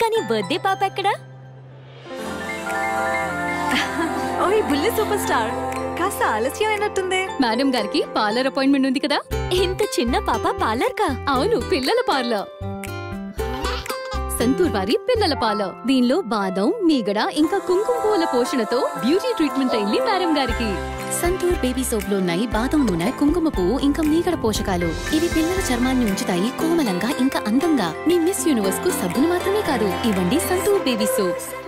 కానీ బర్త్డే పాప ఎక్కడా ఓయ్ బుల్లి సూపర్ స్టార్ కాస్త ఆలస్యం అయినట్టుంది మేడం గారికి పార్లర్ అపాయింట్మెంట్ ఉంది కదా ఇంత చిన్న పాప పార్లర్ కా అవును పిల్లల పార్లర్ సంతూర్ వారి పిల్లల పార్లర్ దీనిలో బాదం మీగడ ఇంకా కుంకుమ పువ్వుల పోషణతో బ్యూటీ ట్రీట్మెంట్ అయింది మేడం గారికి సంతూర్ బేబీ సోప్ లో ఉన్నాయి బాదం నూనె కుంకుమ పువ్వు ఇంకా మీగడ పోషకాలు ఇవి పిల్లల చర్మాన్ని ఉంచుతాయి కోమలంగా ఇంకా అందంగా మీ మిస్ యూనివర్స్ కు సబ్బును మాత్రమే కాదు ఇవ్వండి సంతూర్ బేబీ సోప్స్